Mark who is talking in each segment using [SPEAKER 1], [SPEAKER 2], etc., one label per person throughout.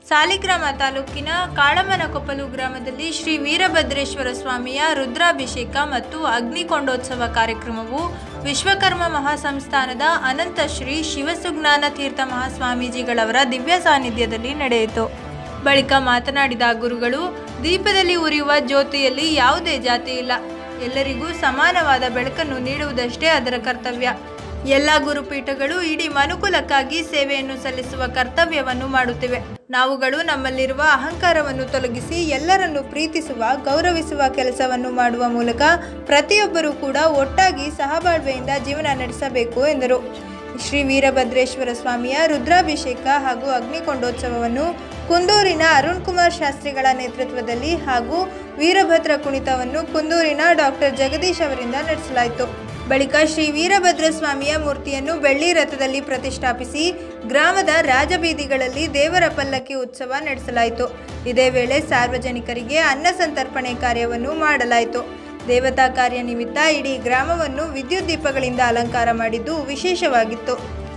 [SPEAKER 1] ಸಾಲಿಗ್ರಾಮ ತಾಲೂಕಿನ ಕಾಳಮ್ಮನಕೊಪ್ಪಲು ಗ್ರಾಮದಲ್ಲಿ ಶ್ರೀ ವೀರಭದ್ರೇಶ್ವರ ಸ್ವಾಮಿಯ ರುದ್ರಾಭಿಷೇಕ ಮತ್ತು ಅಗ್ನಿಕೊಂಡೋತ್ಸವ ಕಾರ್ಯಕ್ರಮವು ವಿಶ್ವಕರ್ಮ ಮಹಾಸಂಸ್ಥಾನದ ಅನಂತ ಶ್ರೀ ಶಿವಸುಜ್ಞಾನ ತೀರ್ಥ ಮಹಾಸ್ವಾಮೀಜಿಗಳವರ ದಿವ್ಯ ಸಾನ್ನಿಧ್ಯದಲ್ಲಿ ನಡೆಯಿತು ಬಳಿಕ ಮಾತನಾಡಿದ ಗುರುಗಳು ದೀಪದಲ್ಲಿ ಉರಿಯುವ ಜ್ಯೋತಿಯಲ್ಲಿ ಯಾವುದೇ ಜಾತಿ ಇಲ್ಲ ಎಲ್ಲರಿಗೂ ಸಮಾನವಾದ ಬೆಳಕನ್ನು ನೀಡುವುದಷ್ಟೇ ಅದರ ಕರ್ತವ್ಯ ಎಲ್ಲ ಗುರುಪೀಠಗಳು ಇಡೀ ಮನುಕುಲಕ್ಕಾಗಿ ಸೇವೆಯನ್ನು ಸಲ್ಲಿಸುವ ಕರ್ತವ್ಯವನ್ನು ಮಾಡುತ್ತಿವೆ ನಾವುಗಳು ನಮ್ಮಲ್ಲಿರುವ ಅಹಂಕಾರವನ್ನು ತೊಲಗಿಸಿ ಎಲ್ಲರನ್ನು ಪ್ರೀತಿಸುವ ಗೌರವಿಸುವ ಕೆಲಸವನ್ನು ಮಾಡುವ ಮೂಲಕ ಪ್ರತಿಯೊಬ್ಬರೂ ಕೂಡ ಒಟ್ಟಾಗಿ ಸಹಬಾಳ್ವೆಯಿಂದ ಜೀವನ ನಡೆಸಬೇಕು ಎಂದರು ಶ್ರೀ ವೀರಭದ್ರೇಶ್ವರ ಸ್ವಾಮಿಯ ರುದ್ರಾಭಿಷೇಕ ಹಾಗೂ ಅಗ್ನಿಕೊಂಡೋತ್ಸವವನ್ನು ಕುಂದೂರಿನ ಅರುಣ್ ಕುಮಾರ್ ಶಾಸ್ತ್ರಿಗಳ ನೇತೃತ್ವದಲ್ಲಿ ಹಾಗೂ ವೀರಭದ್ರ ಕುಣಿತವನ್ನು ಕುಂದೂರಿನ ಡಾಕ್ಟರ್ ಜಗದೀಶ್ ಅವರಿಂದ ನಡೆಸಲಾಯಿತು ಬಳಿಕ ಶ್ರೀ ವೀರಭದ್ರ ಸ್ವಾಮಿಯ ಮೂರ್ತಿಯನ್ನು ಬೆಳ್ಳಿ ರಥದಲ್ಲಿ ಪ್ರತಿಷ್ಠಾಪಿಸಿ ಗ್ರಾಮದ ರಾಜಬೀದಿಗಳಲ್ಲಿ ದೇವರ ಪಲ್ಲಕ್ಕಿ ಉತ್ಸವ ನಡೆಸಲಾಯಿತು ಇದೇ ವೇಳೆ ಸಾರ್ವಜನಿಕರಿಗೆ ಅನ್ನ ಸಂತರ್ಪಣೆ ಕಾರ್ಯವನ್ನು ಮಾಡಲಾಯಿತು ದೇವತಾ ಕಾರ್ಯ ನಿಮಿತ್ತ ಇಡೀ ಗ್ರಾಮವನ್ನು ವಿದ್ಯುತ್ ದೀಪಗಳಿಂದ ಅಲಂಕಾರ ಮಾಡಿದ್ದು ವಿಶೇಷವಾಗಿತ್ತು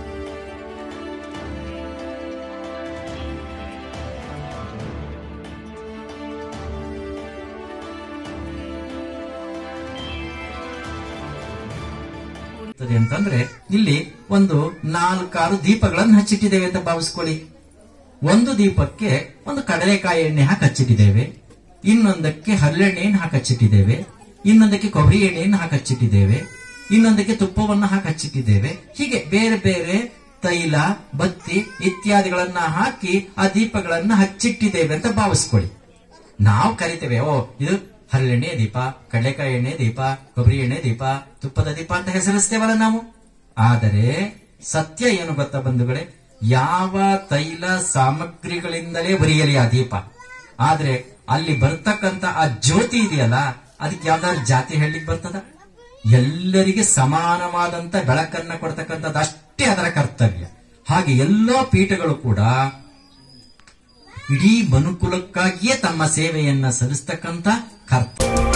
[SPEAKER 2] ಆಗ್ತದೆ ಅಂತಂದ್ರೆ ಇಲ್ಲಿ ಒಂದು ನಾಲ್ಕಾರು ದೀಪಗಳನ್ನು ಹಚ್ಚಿಟ್ಟಿದ್ದೇವೆ ಅಂತ ಭಾವಿಸ್ಕೊಳ್ಳಿ ಒಂದು ದೀಪಕ್ಕೆ ಒಂದು ಕಡಲೆಕಾಯಿ ಎಣ್ಣೆ ಹಾಕಿ ಹಚ್ಚಿಟ್ಟಿದ್ದೇವೆ ಇನ್ನೊಂದಕ್ಕೆ ಹರಳೆಣ್ಣೆಯನ್ನು ಹಾಕಿ ಹಚ್ಚಿಟ್ಟಿದ್ದೇವೆ ಇನ್ನೊಂದಕ್ಕೆ ಕೊಬ್ಬರಿ ಎಣ್ಣೆಯನ್ನು ಹಾಕಿ ಹಚ್ಚಿಟ್ಟಿದ್ದೇವೆ ಇನ್ನೊಂದಕ್ಕೆ ತುಪ್ಪವನ್ನು ಹಾಕಿ ಹಚ್ಚಿಟ್ಟಿದ್ದೇವೆ ಹೀಗೆ ಬೇರೆ ಬೇರೆ ತೈಲ ಬತ್ತಿ ಇತ್ಯಾದಿಗಳನ್ನ ಹಾಕಿ ಆ ದೀಪಗಳನ್ನ ಹಚ್ಚಿಟ್ಟಿದ್ದೇವೆ ಅಂತ ಭಾವಿಸ್ಕೊಳ್ಳಿ ನಾವು ಕರಿತೇವೆ ಓ ಇದು ಹರಳೆಣ್ಣೆ ದೀಪ ಕಡಲೆಕಾಯಿ ಎಣ್ಣೆ ದೀಪ ಕೊಬ್ಬರಿ ಎಣ್ಣೆ ದೀಪ ತುಪ್ಪದ ದೀಪ ಅಂತ ಹೆಸರಿಸ್ತೇವಲ್ಲ ನಾವು ಆದರೆ ಸತ್ಯ ಏನು ಗೊತ್ತಾ ಬಂಧುಗಳೇ ಯಾವ ತೈಲ ಸಾಮಗ್ರಿಗಳಿಂದಲೇ ಬರೆಯಲಿ ಆ ದೀಪ ಆದ್ರೆ ಅಲ್ಲಿ ಬರ್ತಕ್ಕಂತ ಆ ಜ್ಯೋತಿ ಇದೆಯಲ್ಲ ಅದಕ್ಕೆ ಯಾವ್ದಾದ್ರು ಜಾತಿ ಹೇಳಲಿಕ್ಕೆ ಬರ್ತದ ಎಲ್ಲರಿಗೆ ಸಮಾನವಾದಂತ ಬೆಳಕನ್ನ ಕೊಡ್ತಕ್ಕಂಥದ್ದು ಅಷ್ಟೇ ಅದರ ಕರ್ತವ್ಯ ಹಾಗೆ ಎಲ್ಲಾ ಪೀಠಗಳು ಕೂಡ ಇಡೀ ಮನುಕುಲಕ್ಕಾಗಿಯೇ ತಮ್ಮ ಸೇವೆಯನ್ನ ಸಲ್ಲಿಸ್ತಕ್ಕಂಥ ಕರ್ತವ್ಯ